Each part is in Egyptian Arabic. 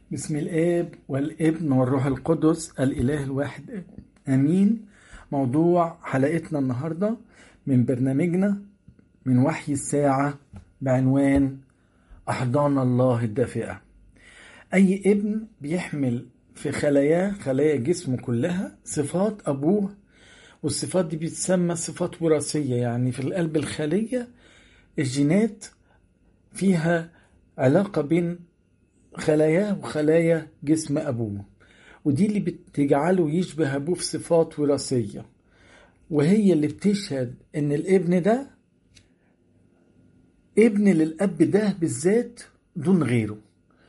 بسم الآب والابن والروح القدس الإله الواحد آمين موضوع حلقتنا النهاردة من برنامجنا من وحي الساعة بعنوان أحضان الله الدافئة أي ابن بيحمل في خلاياه خلايا جسمه كلها صفات أبوه والصفات دي بتسمى صفات وراثية يعني في القلب الخلية الجينات فيها علاقة بين خلاياه وخلايا جسم أبوه ودي اللي بتجعله يشبه أبوه في صفات وراثية وهي اللي بتشهد إن الابن ده ابن للأب ده بالذات دون غيره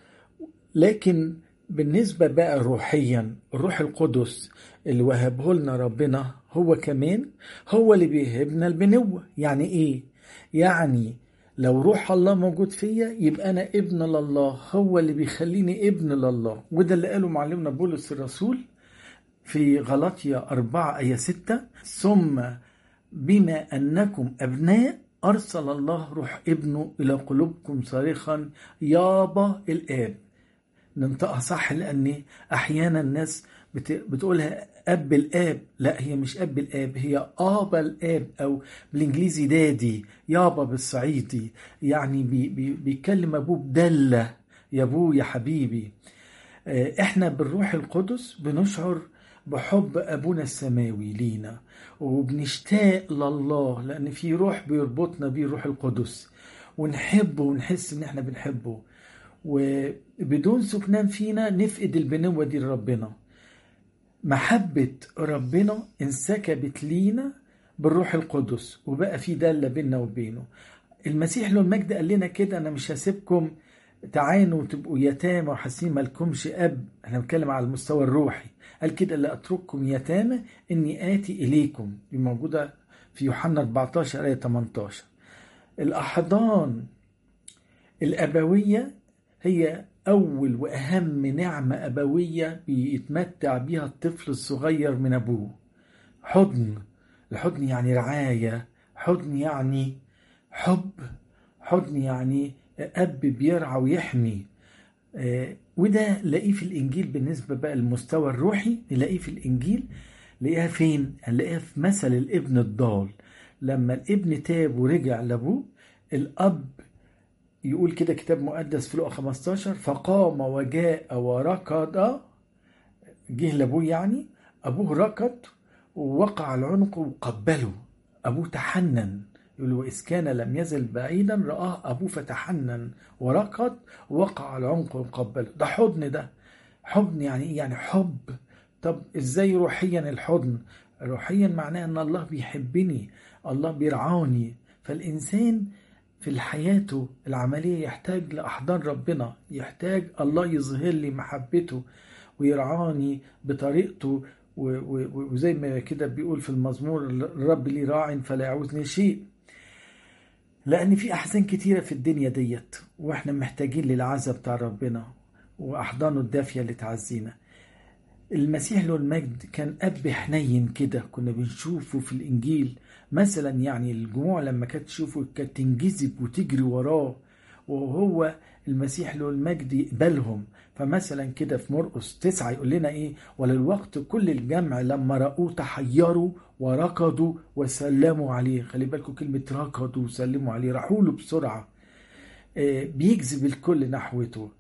لكن بالنسبة بقى روحيا الروح القدس اللي وهبه لنا ربنا هو كمان هو اللي بيهبنا البنوة يعني ايه؟ يعني لو روح الله موجود فيا يبقى أنا ابن لله هو اللي بيخليني ابن لله وده اللي قاله معلمنا بولس الرسول في غلطية أربعة آية ستة ثم بما أنكم أبناء أرسل الله روح ابنه إلى قلوبكم صارخا يابا الآب ننطقها صح لأن أحيانا الناس بتقولها أب الآب لا هي مش أب الآب هي آبا الآب أو بالإنجليزي دادي يابا بالصعيدي يعني بي بي بيكلم أبوه بدلة يا أبوه يا حبيبي إحنا بالروح القدس بنشعر بحب أبونا السماوي لينا وبنشتاق لله لأن في روح بيربطنا بيه الروح القدس ونحبه ونحس إن إحنا بنحبه وبدون سكنان فينا نفقد البنوة دي لربنا محبة ربنا انسكبت لينا بالروح القدس وبقى في دالة بيننا وبينه المسيح له المجد قال لنا كده أنا مش هسيبكم تعانوا وتبقوا يتامى وحاسين مالكمش أب احنا بنتكلم على المستوى الروحي قال كده لا أترككم يتامى إني آتي إليكم دي موجودة في يوحنا 14 آية 18 الأحضان الأبوية هي أول وأهم نعمة أبوية بيتمتع بيها الطفل الصغير من أبوه حضن الحضن يعني رعاية حضن يعني حب حضن يعني أب بيرعى ويحمي وده نلاقيه في الإنجيل بالنسبة بقى للمستوى الروحي نلاقيه في الإنجيل نلاقيها فين؟ نلاقيها في مثل الابن الضال لما الابن تاب ورجع لأبوه الأب يقول كده كتاب مقدس في لقا 15 فقام وجاء وركض جه لابوه يعني ابوه ركض ووقع على عنقه وقبله ابوه تحنن يقول واذ كان لم يزل بعيدا راه ابوه فتحنن وركض ووقع على عنقه وقبله ده حضن ده حضن يعني ايه يعني حب طب ازاي روحيا الحضن روحيا معناه ان الله بيحبني الله بيرعاني فالانسان في حياته العملية يحتاج لأحضان ربنا يحتاج الله يظهر لي محبته ويرعاني بطريقته وزي ما كده بيقول في المزمور الرب لي راع فلا يعوزني شيء لأن في أحزان كتيرة في الدنيا ديت وإحنا محتاجين للعزة بتاع ربنا وأحضانه الدافية اللي تعزينا المسيح له المجد كان أب حنين كده كنا بنشوفه في الإنجيل مثلا يعني الجموع لما كانت تشوفه كانت تنجذب وتجري وراه وهو المسيح له المجد يقبلهم فمثلا كده في مرقس تسعة يقول لنا ايه وللوقت كل الجمع لما رأوه تحيروا وركضوا وسلموا عليه خلي بالكم كلمة ركضوا وسلموا عليه راحوا له بسرعة بيجذب الكل نحوته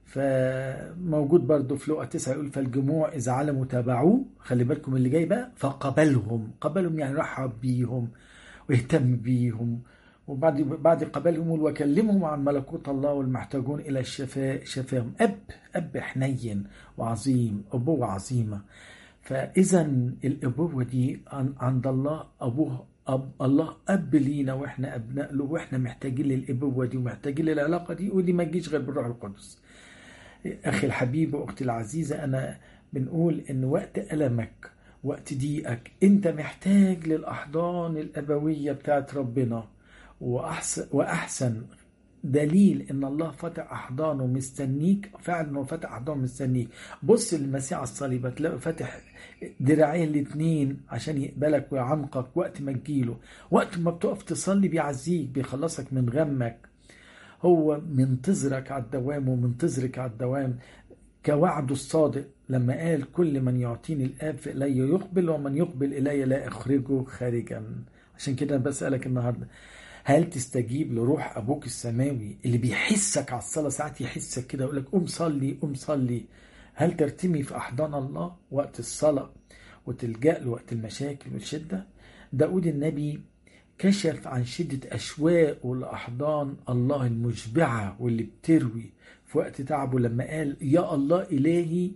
فموجود برضه في لقا 9 يقول فالجموع إذا علموا تابعوه خلي بالكم اللي جاي بقى فقبلهم قبلهم يعني رحب بيهم واهتم بيهم وبعد بعد قبلهم وكلمهم عن ملكوت الله والمحتاجون الى الشفاء شفاهم اب اب حنين وعظيم ابوه عظيمه فاذا الابوه دي عند الله ابوه أب الله اب لينا واحنا ابناء له واحنا محتاجين للابوه دي ومحتاجين للعلاقه دي ودي ما تجيش غير بالروح القدس أخي الحبيب وأختي العزيزة أنا بنقول إن وقت ألمك وقت ضيقك أنت محتاج للأحضان الأبوية بتاعت ربنا وأحسن, وأحسن دليل ان الله فتح احضانه مستنيك فعلا هو فتح احضانه مستنيك بص للمسيح على الصليب هتلاقي فاتح دراعيه الاتنين عشان يقبلك ويعمقك وقت ما تجيله وقت ما بتقف تصلي بيعزيك بيخلصك من غمك هو منتظرك على الدوام ومنتظرك على الدوام كوعده الصادق لما قال كل من يعطيني الآب فإلي يقبل ومن يقبل إلي لا أخرجه خارجا عشان كده أنا بسألك النهاردة هل تستجيب لروح أبوك السماوي اللي بيحسك على الصلاة ساعات يحسك كده يقول لك قوم صلي قوم صلي هل ترتمي في أحضان الله وقت الصلاة وتلجأ له وقت المشاكل والشدة داود النبي كشف عن شدة أشواقه لأحضان الله المشبعة واللي بتروي في وقت تعبه لما قال يا الله إلهي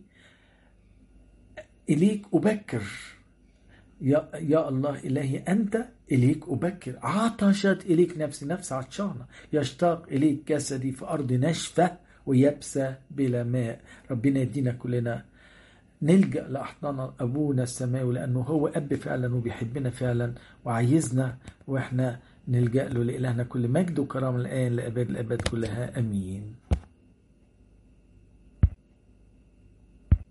إليك أبكر يا, يا الله إلهي أنت إليك أبكر عطشت إليك نفسي نفس عطشانة يشتاق إليك جسدي في أرض ناشفة ويبسة بلا ماء ربنا يدينا كلنا نلجأ لأحضان أبونا السماوي لأنه هو أب فعلا وبيحبنا فعلا وعايزنا وإحنا نلجأ له لإلهنا كل مجد وكرامة الآن لأباد الأبد كلها أمين